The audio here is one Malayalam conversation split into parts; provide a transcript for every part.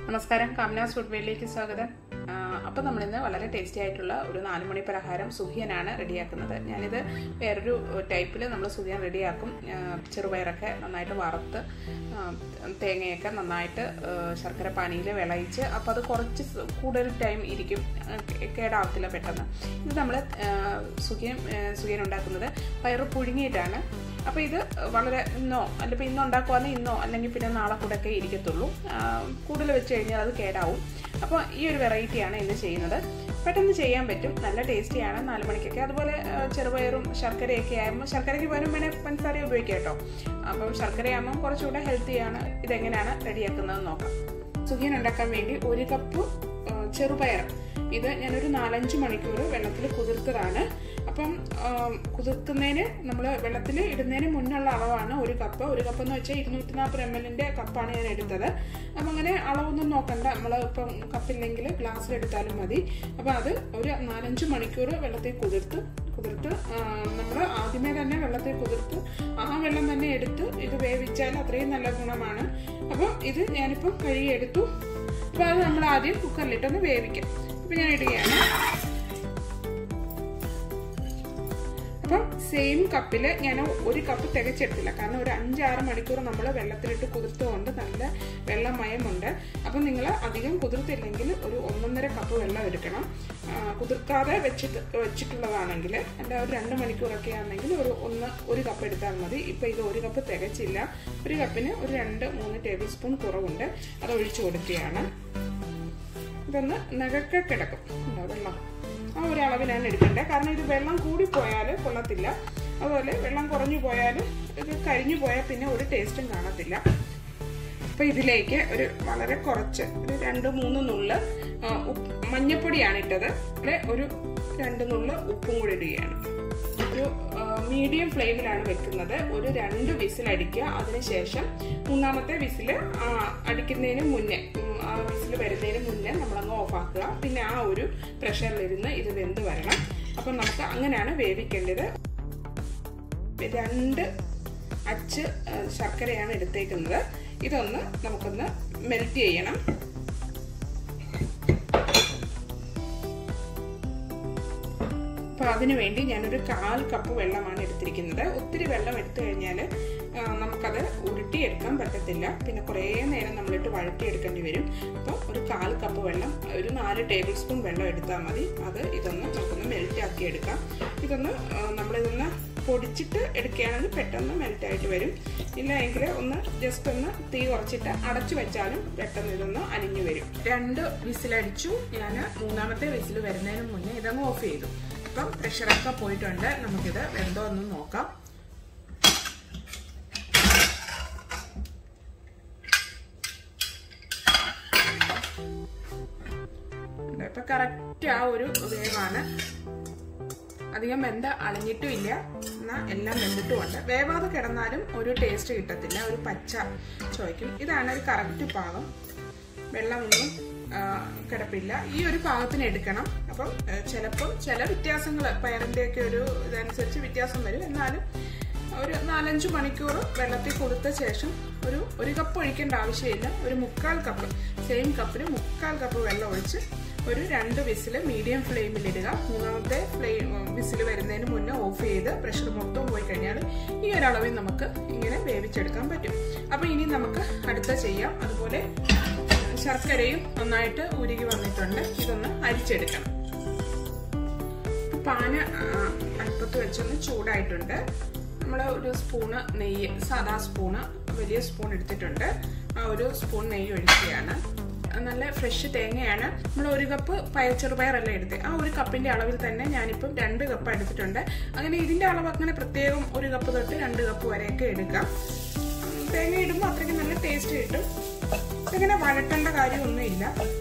നമസ്കാരം കാമനാസ് ഫുഡ് വേയിലേക്ക് സ്വാഗതം അപ്പോൾ നമ്മളിന്ന് വളരെ ടേസ്റ്റി ആയിട്ടുള്ള ഒരു നാല് മണി പലഹാരം സുഹിയനാണ് റെഡിയാക്കുന്നത് ഞാനിത് വേറൊരു ടൈപ്പിൽ നമ്മൾ സുഹിയൻ റെഡിയാക്കും ആ, ചെറുപയറൊക്കെ നന്നായിട്ട് വറുത്ത് ആ, തേങ്ങയൊക്കെ നന്നായിട്ട് ആ, ശർക്കര പാനിയിൽ വിളയിച്ച് അപ്പോൾ അത് കുറച്ച് സ് കൂടുതൽ ടൈം ഇരിക്കും ആ, കേ- കേടാവത്തില്ല പെട്ടെന്ന് ഇത് നമ്മൾ സുഹിയൻ ആ, സുഹിയൻ ഉണ്ടാക്കുന്നത് പയറ് പുഴുങ്ങിയിട്ടാണ് അപ്പോൾ ഇത് വളരെ ഇന്നോ അല്ലെങ്കിൽ ഇന്ന് ഉണ്ടാക്കുവാണെങ്കിൽ ഇന്നോ അല്ലെങ്കിൽ പിന്നെ നാളെ കൂടെ ഒക്കെ ഇരിക്കത്തുള്ളൂ ആ, കൂടുതൽ വെച്ച് കഴിഞ്ഞാൽ അത് കേടാവും അപ്പോൾ ഈ ഒരു വെറൈറ്റിയാണ് ഇന്ന് ചെയ്യുന്നത് പെട്ടെന്ന് ചെയ്യാൻ പറ്റും നല്ല ടേസ്റ്റിയാണ് നാല് മണിക്കൊക്കെ അതുപോലെ ആ, ചെറുപയറും ശർക്കരയൊക്കെ ആകുമ്പോൾ ശർക്കരയ്ക്ക് പകരം വേണേൽ പഞ്ചസാര ഉപയോഗിക്കാം കേട്ടോ അപ്പം ശർക്കരയാകുമ്പോൾ കുറച്ചുകൂടെ ഹെൽത്തിയാണ് ഇതെങ്ങനെയാണ് റെഡിയാക്കുന്നത് നോക്കാം സുഖിയൻ ഉണ്ടാക്കാൻ വേണ്ടി ഒരു കപ്പ് ആ, ചെറുപയർ ഇത് ഞാനൊരു നാലഞ്ച് മണിക്കൂർ വെള്ളത്തിൽ കുതിർത്തതാണ് അപ്പം ആ, കുതിർക്കുന്നതിന് നമ്മൾ വെള്ളത്തിൽ ഇടുന്നതിന് മുന്നുള്ള അളവാണ് ഒരു കപ്പ് ഒരു കപ്പ് എന്ന് വെച്ചാൽ ഇരുന്നൂറ്റി നാൽപ്പത് എം എല്ലിൻ്റെ കപ്പാണ് ഞാൻ എടുത്തത് അപ്പം അങ്ങനെ അളവൊന്നും നോക്കണ്ട നമ്മൾ ഇപ്പം കപ്പില്ലെങ്കിൽ ഗ്ലാസ്സിലെടുത്താലും മതി അപ്പം അത് ഒരു നാലഞ്ച് മണിക്കൂർ വെള്ളത്തിൽ കുതിർത്ത് കുതിർത്ത് നമ്മൾ ആദ്യമേ തന്നെ വെള്ളത്തിൽ കുതിർത്ത് ആ വെള്ളം തന്നെ എടുത്ത് ഇത് വേവിച്ചാൽ അത്രയും നല്ല ഗുണമാണ് അപ്പം ഇത് ഞാനിപ്പം കഴുകിയെടുത്തു അപ്പം അത് നമ്മൾ ആദ്യം കുക്കറിലിട്ടൊന്ന് വേവിക്കാം അപ്പം ഞാൻ ഇടുകയാണ് അപ്പം സെയിം കപ്പിൽ ഞാൻ ഒരു കപ്പ് തികച്ചെടുത്തില്ല കാരണം ഒരു അഞ്ചാറ് മണിക്കൂർ നമ്മൾ വെള്ളത്തിലിട്ട് കുതിർത്തുകൊണ്ട് നല്ല വെള്ളമയമുണ്ട് അപ്പം നിങ്ങൾ അധികം കുതിർത്തില്ലെങ്കിൽ ഒരു ഒന്നൊന്നര കപ്പ് വെള്ളം എടുക്കണം ആ, കുതിർക്കാതെ വെച്ചിട്ട് വെച്ചിട്ടുള്ളതാണെങ്കിൽ എൻ്റെ ഒരു രണ്ട് മണിക്കൂറൊക്കെ ആണെങ്കിൽ ഒരു ഒന്ന് ഒരു കപ്പ് എടുത്താൽ മതി ഇപ്പം ഇത് ഒരു കപ്പ് തികച്ചില്ല ഒരു കപ്പിന് ഒരു രണ്ട് മൂന്ന് ടേബിൾ സ്പൂൺ കുറവുണ്ട് അത് ഒഴിച്ചു കൊടുക്കുകയാണ് ഇതൊന്ന് നഗക്കെ കിടക്കും ഉണ്ടോ വെള്ളം ആ ഒരു അളവിലാണ് എടുക്കേണ്ടത് കാരണം ഇത് വെള്ളം കൂടിപ്പോയാൽ കൊള്ളത്തില്ല അതുപോലെ വെള്ളം കുറഞ്ഞു പോയാൽ ഇത് കരിഞ്ഞു പോയാൽ പിന്നെ ഒരു ടേസ്റ്റും കാണത്തില്ല അപ്പോൾ ഇതിലേക്ക് ഒരു വളരെ കുറച്ച് ഒരു രണ്ട് മൂന്ന് നുള്ള് ആ, ഉപ്പ് മഞ്ഞപ്പൊടിയാണ് ഇട്ടത് ഇവിടെ ഒരു രണ്ട് നുള്ള് ഉപ്പും കൂടി ഇടുകയാണ് ഒരു മീഡിയം ഫ്ലെയിമിലാണ് വെക്കുന്നത് ഒരു രണ്ട് വിസിൽ അടിക്കുക അതിനുശേഷം മൂന്നാമത്തെ വിസിൽ അടിക്കുന്നതിന് മുന്നേ ഉം, ആ വിസിൽ വരുന്നതിന് മുന്നേ നമ്മളങ്ങ് ഓഫാക്കുക പിന്നെ ആ ഒരു പ്രഷറിലിരുന്ന് ഇത് വെന്ത് വരണം അപ്പം നമുക്ക് അങ്ങനെയാണ് വേവിക്കേണ്ടത് രണ്ട് അച്ച് ആ, ശർക്കരയാണ് എടുത്തേക്കുന്നത് ഇതൊന്ന് നമുക്കൊന്ന് മെൽറ്റ് ചെയ്യണം അപ്പോൾ അതിനു വേണ്ടി ഞാനൊരു കാൽ കപ്പ് വെള്ളമാണ് എടുത്തിരിക്കുന്നത് ഒത്തിരി വെള്ളം എടുത്തു കഴിഞ്ഞാൽ നമുക്കത് ഉരുട്ടിയെടുക്കാൻ പറ്റത്തില്ല പിന്നെ കുറേ നേരം നമ്മളിട്ട് വഴറ്റിയെടുക്കേണ്ടി വരും അപ്പോൾ ഒരു കാൽ കപ്പ് വെള്ളം ഒരു നാല് ടേബിൾ സ്പൂൺ വെള്ളം എടുത്താൽ മതി അത് ഇതൊന്ന് നമുക്കൊന്ന് മെൽറ്റ് ആക്കി എടുക്കാം ഇതൊന്ന് ആ, നമ്മളിതൊന്ന് പൊടിച്ചിട്ട് എടുക്കുകയാണെങ്കിൽ പെട്ടെന്ന് മെൽറ്റായിട്ട് വരും ഇല്ല എങ്കിൽ ഒന്ന് ജസ്റ്റ് ഒന്ന് തീ കുറച്ചിട്ട് അടച്ചു വെച്ചാലും പെട്ടെന്ന് ഇതൊന്ന് അലിഞ്ഞു വരും രണ്ട് വിസിലടിച്ചു ഞാൻ മൂന്നാമത്തെ വിസിൽ വരുന്നതിന് മുന്നേ ഇതങ്ങ് ഓഫ് ചെയ്തു അപ്പം പ്രഷറൊക്കെ പോയിട്ടുണ്ട് നമുക്കിത് വെന്തോ ഒന്ന് നോക്കാം ഇപ്പൊ കറക്റ്റ് ആ ഒരു വേവാണ് അധികം വെന്ത അളിഞ്ഞിട്ടും ഇല്ല എന്നാൽ എല്ലാം വെന്തിട്ടുമുണ്ട് വേവാതെ കിടന്നാലും ഒരു ടേസ്റ്റ് കിട്ടത്തില്ല ഒരു പച്ച ചോയ്ക്കും ഇതാണ് ഒരു കറക്റ്റ് പാകം വെള്ളമൊന്നും ആ, കിടപ്പില്ല ഈ ഒരു പാകത്തിന് എടുക്കണം അപ്പം ചിലപ്പം ചില വ്യത്യാസങ്ങൾ പയറിൻ്റെ ഒക്കെ ഒരു ഇതനുസരിച്ച് വ്യത്യാസം വരും എന്നാലും ഒരു നാലഞ്ച് മണിക്കൂർ വെള്ളത്തിൽ കൊടുത്ത ശേഷം ഒരു ഒരു കപ്പ് ഒഴിക്കേണ്ട ആവശ്യമില്ല ഒരു മുക്കാൽ കപ്പ് സെയിം കപ്പിന് മുക്കാൽ കപ്പ് വെള്ളം ഒഴിച്ച് ഒരു രണ്ട് വിസിൽ മീഡിയം ഫ്ലെയിമിലിടുക മൂന്നാമത്തെ ഫ്ലെയിം വിസിൽ വരുന്നതിന് മുന്നേ ഓഫ് ചെയ്ത് പ്രഷർ മൊത്തം പോയി കഴിഞ്ഞാൽ ഈ ഒരു അളവിൽ നമുക്ക് ഇങ്ങനെ വേവിച്ചെടുക്കാൻ പറ്റും അപ്പോൾ ഇനി നമുക്ക് അടുത്ത ചെയ്യാം അതുപോലെ ശർക്കരയും നന്നായിട്ട് ഉരുകി വന്നിട്ടുണ്ട് ഇതൊന്ന് അരിച്ചെടുക്കണം പാന് ആ, അടുപ്പത്ത് വെച്ചൊന്ന് ചൂടായിട്ടുണ്ട് നമ്മൾ ഒരു സ്പൂണ് നെയ്യ് സാദാ സ്പൂണ് വലിയ സ്പൂൺ എടുത്തിട്ടുണ്ട് ആ ഒരു സ്പൂൺ നെയ്യ് ഒഴിക്കുകയാണ് നല്ല ഫ്രഷ് തേങ്ങയാണ് നമ്മൾ ഒരു കപ്പ് പയ ചെറുപയറല്ല എടുത്തത് ആ ഒരു കപ്പിന്റെ അളവിൽ തന്നെ ഞാനിപ്പം രണ്ട് കപ്പ് എടുത്തിട്ടുണ്ട് അങ്ങനെ ഇതിന്റെ അളവ് അങ്ങനെ പ്രത്യേകം ഒരു കപ്പ് തൊട്ട് രണ്ട് കപ്പ് വരെയൊക്കെ എടുക്കാം ഉം, തേങ്ങ ഇടുമ്പോൾ അത്രയ്ക്ക് നല്ല ടേസ്റ്റ് കിട്ടും ഇതിങ്ങനെ വഴട്ടേണ്ട കാര്യമൊന്നുമില്ല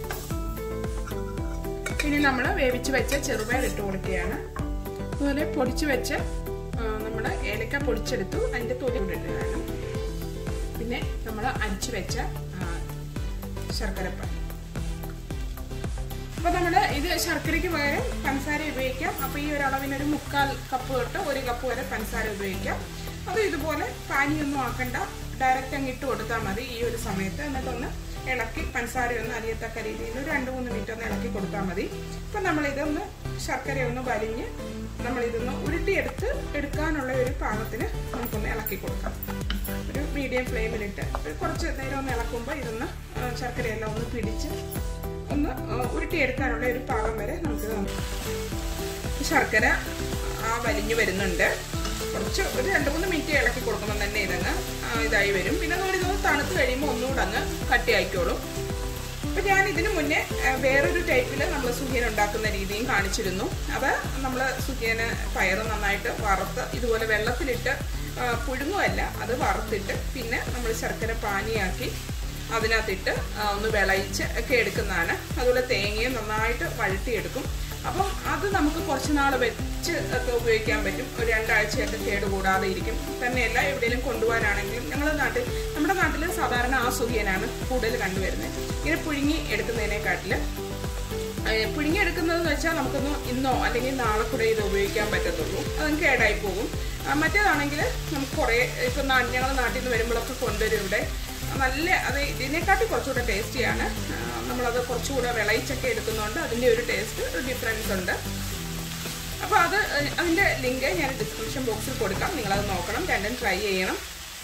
ഇനി നമ്മൾ വേവിച്ച് വെച്ച ചെറുപയർ ഇട്ട് കൊടുക്കുകയാണ് അതുപോലെ പൊടിച്ച് വെച്ച് നമ്മൾ ഏലക്ക പൊടിച്ചെടുത്തു അതിൻ്റെ തൊലി കൂടെ ഇടുകയാണ് പിന്നെ നമ്മൾ അരിച്ചു വെച്ച ആ, ശർക്കരപ്പാൻ അപ്പോൾ നമ്മൾ ഇത് ശർക്കരയ്ക്ക് പകരം പഞ്ചസാര ഉപയോഗിക്കാം അപ്പോൾ ഈ ഒരു അളവിന് ഒരു മുക്കാൽ കപ്പ് തൊട്ട് ഒരു കപ്പ് വരെ പഞ്ചസാര ഉപയോഗിക്കാം അത് ഇതുപോലെ പാനിയൊന്നും ആക്കണ്ട ഡയറക്റ്റ് അങ്ങ് ഇട്ട് കൊടുത്താൽ മതി ഈ ഒരു സമയത്ത് എന്നിട്ടൊന്ന് ഇളക്കി പഞ്ചസാര ഒന്ന് അരിയത്തക്ക രീതിയിൽ ഒരു രണ്ട് മൂന്ന് മിനിറ്റ് ഒന്ന് ഇളക്കി കൊടുത്താൽ മതി അപ്പം നമ്മളിതൊന്ന് ശർക്കര ഒന്ന് വലിഞ്ഞ് നമ്മളിതൊന്ന് ഉരുട്ടിയെടുത്ത് എടുക്കാനുള്ള ഒരു പാകത്തിന് നമുക്കൊന്ന് ഇളക്കി കൊടുക്കാം ഒരു മീഡിയം ഫ്ലെയിമിലിട്ട് ഒരു കുറച്ച് നേരം ഒന്ന് ഇളക്കുമ്പോൾ ഇതൊന്ന് ശർക്കരയെല്ലാം ഒന്ന് പിടിച്ച് ഒന്ന് ഉരുട്ടിയെടുക്കാനുള്ള ഒരു പാകം വരെ നമുക്കിത് ശർക്കര ആ വലിഞ്ഞു വരുന്നുണ്ട് കുറച്ച് ഒരു രണ്ട് മൂന്ന് മിനിറ്റ് ഇളക്കി കൊടുക്കുമ്പോൾ തന്നെ ഇതങ്ങ് ഇതായി വരും പിന്നെ നമ്മൾ ഇതൊന്ന് തണുത്ത് കഴിയുമ്പോൾ ഒന്നുകൂടെ അങ്ങ് കട്ടിയായിക്കോളും അപ്പം ഞാൻ ഇതിനു മുന്നേ വേറൊരു ടൈപ്പിൽ നമ്മൾ സുഖിയൻ ഉണ്ടാക്കുന്ന രീതിയും കാണിച്ചിരുന്നു അത് നമ്മൾ സുഖിയന് പയറ് നന്നായിട്ട് വറുത്ത് ഇതുപോലെ വെള്ളത്തിലിട്ട് പുഴുങ്ങുമല്ല അത് വറുത്തിട്ട് പിന്നെ നമ്മൾ ശർക്കര പാനിയാക്കി അതിനകത്തിട്ട് ഒന്ന് വിളയിച്ച് ഒക്കെ എടുക്കുന്നതാണ് അതുപോലെ തേങ്ങയും നന്നായിട്ട് വഴട്ടിയെടുക്കും അപ്പം അത് നമുക്ക് കുറച്ച് നാൾ വെച്ച് ഒക്കെ ഉപയോഗിക്കാൻ പറ്റും ഒരു രണ്ടാഴ്ചയൊക്കെ കേടുകൂടാതെ ഇരിക്കും തന്നെയല്ല എവിടെയെങ്കിലും കൊണ്ടുപോകാനാണെങ്കിലും ഞങ്ങളുടെ നാട്ടിൽ നമ്മുടെ നാട്ടിൽ സാധാരണ ആ സുഖിയനാണ് കൂടുതൽ കണ്ടുവരുന്നത് ഇങ്ങനെ പുഴുങ്ങി എടുക്കുന്നതിനെക്കാട്ടിൽ പുഴുങ്ങി എടുക്കുന്നതെന്ന് വെച്ചാൽ നമുക്കൊന്ന് ഇന്നോ അല്ലെങ്കിൽ നാളെ കൂടെ ഇത് ഉപയോഗിക്കാൻ പറ്റത്തുള്ളൂ അതും കേടായി പോകും മറ്റേതാണെങ്കിൽ നമുക്ക് കുറേ ഇപ്പം ഞങ്ങളുടെ നാട്ടിൽ നിന്ന് വരുമ്പോഴൊക്കെ കൊണ്ടുവരും ഇവിടെ നല്ല അത് ഇതിനെക്കാട്ടി കുറച്ചുകൂടെ ടേസ്റ്റിയാണ് നമ്മളത് കുറച്ചുകൂടെ വിളയിച്ചൊക്കെ എടുക്കുന്നതുകൊണ്ട് അതിൻ്റെ ഒരു ടേസ്റ്റ് ഒരു ഡിഫറൻസ് ഉണ്ട് അപ്പോൾ അത് അതിൻ്റെ ലിങ്ക് ഞാൻ ഡിസ്ക്രിപ്ഷൻ ബോക്സിൽ കൊടുക്കാം നിങ്ങളത് നോക്കണം രണ്ടും ട്രൈ ചെയ്യണം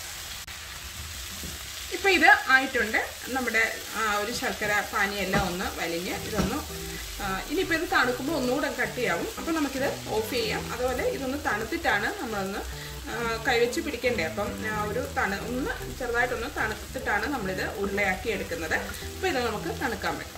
ഇപ്പം ഇത് ആയിട്ടുണ്ട് നമ്മുടെ ഒരു ശർക്കര പാനിയെല്ലാം ഒന്ന് വലിഞ്ഞ് ഇതൊന്ന് ഇനിയിപ്പോൾ ഇത് തണുക്കുമ്പോൾ ഒന്നുകൂടെ കട്ടിയാവും അപ്പം നമുക്കിത് ഓഫ് ചെയ്യാം അതുപോലെ ഇതൊന്ന് തണുത്തിട്ടാണ് നമ്മളൊന്ന് കൈവച്ച് പിടിക്കേണ്ടത് അപ്പം ഒരു തണു ഒന്ന് ചെറുതായിട്ടൊന്ന് തണുത്തിട്ടാണ് നമ്മളിത് ഉരുളയാക്കി എടുക്കുന്നത് അപ്പം ഇത് നമുക്ക് തണുക്കാൻ വെക്കാം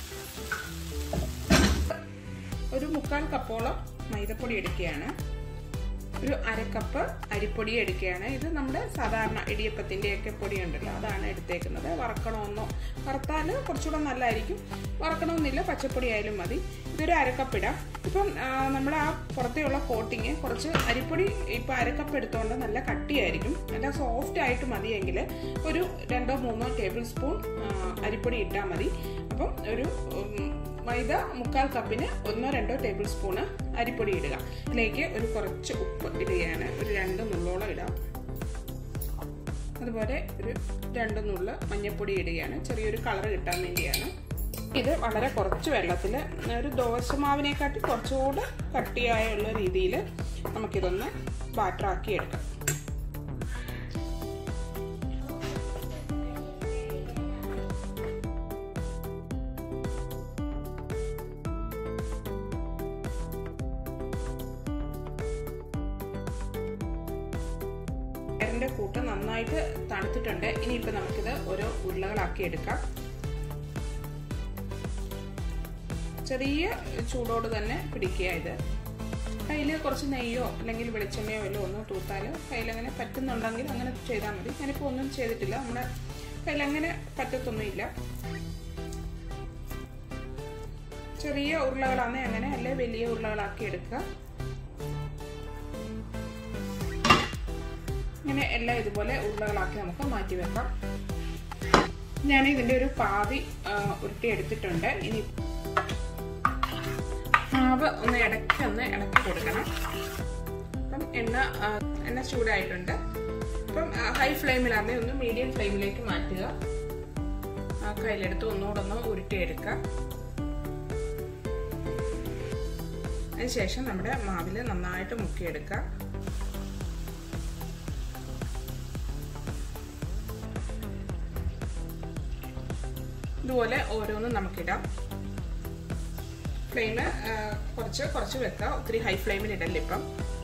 ഒരു മുക്കാൽ കപ്പോളം മൈദപ്പൊടി എടുക്കുകയാണ് ഒരു അരക്കപ്പ് അരിപ്പൊടി എടുക്കുകയാണ് ഇത് നമ്മുടെ സാധാരണ ഇടിയപ്പത്തിൻ്റെയൊക്കെ പൊടി ഉണ്ടല്ലോ അതാണ് എടുത്തേക്കുന്നത് വറക്കണമെന്നോ വറുത്താൽ കുറച്ചുകൂടെ നല്ലതായിരിക്കും വറക്കണമെന്നില്ല പച്ചപ്പൊടി ആയാലും മതി ഇതൊരു അരക്കപ്പ് ഇടാം ഇപ്പം നമ്മുടെ ആ പുറത്തെയുള്ള കോട്ടിങ് കുറച്ച് അരിപ്പൊടി ഇപ്പം അരക്കപ്പ് എടുത്തുകൊണ്ട് നല്ല കട്ടിയായിരിക്കും നല്ല സോഫ്റ്റ് ആയിട്ട് മതിയെങ്കിൽ ഒരു രണ്ടോ മൂന്നോ ടേബിൾ സ്പൂൺ അരിപ്പൊടി ഇട്ടാൽ മതി അപ്പം ഒരു മൈദ മുക്കാൽ കപ്പിന് ഒന്നോ രണ്ടോ ടേബിൾ സ്പൂണ് അരിപ്പൊടി ഇടുക ഇതിലേക്ക് ഒരു കുറച്ച് ഉപ്പ് ഇടുകയാണ് ഒരു രണ്ട് നുള്ളോളം ഇടാം അതുപോലെ ഒരു രണ്ട് നുള്ള് മഞ്ഞൾപ്പൊടി ഇടുകയാണ് ചെറിയൊരു കളർ കിട്ടാൻ വേണ്ടിയാണ് ഇത് വളരെ കുറച്ച് വെള്ളത്തിൽ ഒരു ദോശമാവിനെക്കാട്ടി കുറച്ചുകൂടെ കട്ടിയായുള്ള രീതിയിൽ നമുക്കിതൊന്ന് ബാറ്ററാക്കി എടുക്കാം പയറിൻ്റെ കൂട്ട് നന്നായിട്ട് തണുത്തിട്ടുണ്ട് ഇനിയിപ്പോൾ നമുക്കിത് ഓരോ ഉരുളകളാക്കി എടുക്കാം ചെറിയ ചൂടോട് തന്നെ പിടിക്കുക ഇത് കയ്യിൽ കുറച്ച് നെയ്യോ അല്ലെങ്കിൽ വെളിച്ചെണ്ണയോ വല്ലതും ഒന്ന് തൂത്താൽ കയ്യിലങ്ങനെ പറ്റുന്നുണ്ടെങ്കിൽ അങ്ങനെ ചെയ്താൽ മതി ഞാനിപ്പോൾ ഒന്നും ചെയ്തിട്ടില്ല നമ്മുടെ കയ്യിലങ്ങനെ പറ്റത്തൊന്നുമില്ല ചെറിയ ഉരുളകളാണേ അങ്ങനെ അല്ലെ വലിയ ഉരുളകളാക്കി എടുക്കുക ഇങ്ങനെ എല്ലാം ഇതുപോലെ ഉരുളകളാക്കി നമുക്ക് മാറ്റി വെക്കാം ഞാൻ ഇതിൻ്റെ ഒരു പാതി ഉരുട്ടി എടുത്തിട്ടുണ്ട് ഇനി മാവ് ഒന്ന് ഇടയ്ക്ക് ഒന്ന് ഇളക്കി കൊടുക്കണം അപ്പം എണ്ണ എണ്ണ ചൂടായിട്ടുണ്ട് അപ്പം ഹൈ ഫ്ലെയിമിലാണെങ്കിൽ ഒന്ന് മീഡിയം ഫ്ലെയിമിലേക്ക് മാറ്റുക കയ്യിലെടുത്ത് ഒന്നുകൂടെ ഒന്ന് ഉരുട്ടിയെടുക്കുക അതിനുശേഷം നമ്മുടെ മാവിൽ നന്നായിട്ട് മുക്കിയെടുക്കുക ഇതുപോലെ ഓരോന്നും നമുക്കിടാം ഫ്ലെയിം കുറച്ച് കുറച്ച് വെക്കാം ഒത്തിരി ഹൈ ഫ്ലെയിമിൽ ഇടല്ലേ ഇപ്പം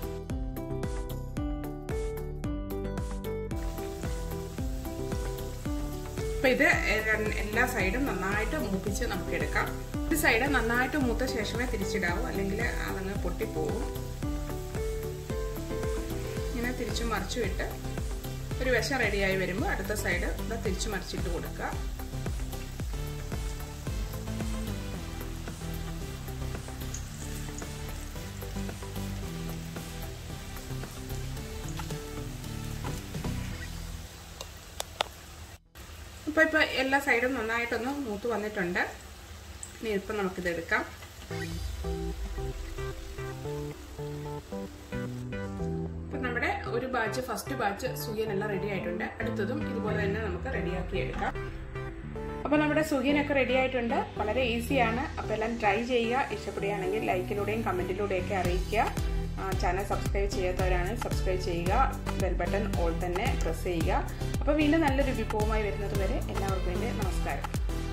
അപ്പൊ ഇത് എല്ലാ സൈഡും നന്നായിട്ട് മൂപ്പിച്ച് നമുക്ക് എടുക്കാം ഒരു സൈഡ് നന്നായിട്ട് മൂത്ത ശേഷമേ തിരിച്ചിടാവൂ അല്ലെങ്കിൽ അതങ്ങ് പൊട്ടിപ്പോവും ഇങ്ങനെ തിരിച്ചു മറിച്ചു ഇട്ട് ഒരു വശം റെഡിയായി വരുമ്പോൾ അടുത്ത സൈഡ് ഇത് തിരിച്ചു മറിച്ചിട്ട് കൊടുക്കുക ഇപ്പോൾ ഇപ്പോൾ എല്ലാ സൈഡും നന്നായിട്ടൊന്ന് മൂത്ത് വന്നിട്ടുണ്ട് ഇനി ഇപ്പം നമുക്കിത് എടുക്കാം ഇപ്പം നമ്മുടെ ഒരു ബാച്ച് ഫസ്റ്റ് ബാച്ച് സുഖിയനെല്ലാം റെഡി ആയിട്ടുണ്ട് അടുത്തതും ഇതുപോലെ തന്നെ നമുക്ക് റെഡിയാക്കി എടുക്കാം അപ്പോൾ നമ്മുടെ സുഖിയനൊക്കെ റെഡി ആയിട്ടുണ്ട് വളരെ ഈസിയാണ് അപ്പോൾ എല്ലാം ട്രൈ ചെയ്യുക ഇഷ്ടപ്പെടുകയാണെങ്കിൽ ലൈക്കിലൂടെയും കമൻറ്റിലൂടെയൊക്കെ അറിയിക്കുക ചാനൽ സബ്സ്ക്രൈബ് ചെയ്യാത്തവരാണെങ്കിൽ സബ്സ്ക്രൈബ് ചെയ്യുക ബെൽ ബട്ടൺ ഓൾ തന്നെ പ്രസ് ചെയ്യുക അപ്പോൾ വീണ്ടും നല്ലൊരു വിഭവമായി വരുന്നത് വരെ എല്ലാവർക്കും എൻ്റെ നമസ്കാരം